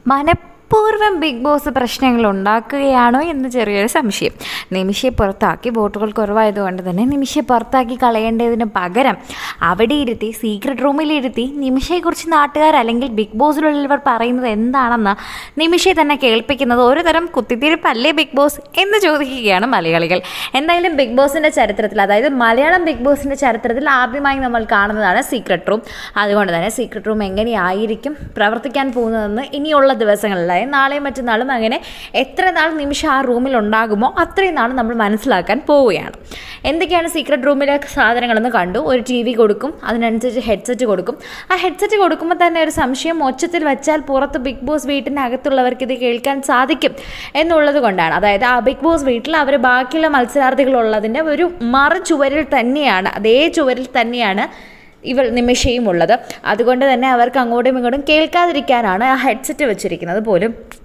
മനഃപൂർവ്വം big boss പ്രശ്നങ്ങൾ ഉണ്ടാക്കുകയാണോ എന്ന് ചെറിയൊരു സംശയം നിമിഷയെ പുറത്താക്കി വോട്ടുകൾ കുറവായതുകൊണ്ട് തന്നെ നിമിഷയെ പുറത്താക്കി കളയേണ്ടതിന് പകരം അവിടെ ഇരുത്തി സീക്രട്ട് റൂമിലിരുത്തി നിമിഷയെക്കുറിച്ച് നാട്ടുകാർ അല്ലെങ്കിൽ ബിഗ് ബോസിലുള്ളവർ പറയുന്നത് എന്താണെന്ന് നിമിഷയെ തന്നെ കേൾപ്പിക്കുന്നത് ഒരു തരം കുത്തിത്തിരിപ്പല്ലേ ബിഗ് ബോസ് എന്ന് ചോദിക്കുകയാണ് മലയാളികൾ എന്തായാലും ബിഗ് ബോസിൻ്റെ ചരിത്രത്തിൽ അതായത് മലയാളം ബിഗ് ബോസിൻ്റെ ചരിത്രത്തിൽ ആദ്യമായി നമ്മൾ കാണുന്നതാണ് സീക്രട്ട് റൂം അതുകൊണ്ട് തന്നെ സീക്രട്ട് റൂം എങ്ങനെയായിരിക്കും പ്രവർത്തിക്കാൻ പോകുന്നതെന്ന് ഇനിയുള്ള ദിവസങ്ങളിൽ അതായത് നാളെയും മറ്റന്നാളും അങ്ങനെ എത്ര നാൾ നിമിഷം ആ റൂമിൽ ഉണ്ടാകുമോ അത്രയും നാൾ നമ്മൾ മനസ്സിലാക്കാൻ പോവുകയാണ് എന്തൊക്കെയാണ് സീക്രട്ട് റൂമിലെ സാധനങ്ങളെന്ന് കണ്ടു ഒരു ടി വി കൊടുക്കും അതിനനുസരിച്ച് ഹെഡ്സെറ്റ് കൊടുക്കും ആ ഹെഡ്സെറ്റ് കൊടുക്കുമ്പോൾ തന്നെ ഒരു സംശയം ഒച്ചത്തിൽ വെച്ചാൽ പുറത്ത് ബിഗ് ബോസ് വീട്ടിനകത്തുള്ളവർക്ക് ഇത് കേൾക്കാൻ സാധിക്കും എന്നുള്ളത് കൊണ്ടാണ് അതായത് ആ ബിഗ് ബോസ് വീട്ടിൽ അവർ ബാക്കിയുള്ള മത്സരാർത്ഥികളുള്ളതിൻ്റെ ഒരു മറു ചുവരിൽ തന്നെയാണ് അതേ ചുവരിൽ തന്നെയാണ് ഇവൾ നിമിഷയും ഉള്ളത് അതുകൊണ്ട് തന്നെ അവർക്ക് അങ്ങോട്ടും ഇങ്ങോട്ടും കേൾക്കാതിരിക്കാനാണ് ആ ഹെഡ്സെറ്റ് വെച്ചിരിക്കുന്നത് പോലും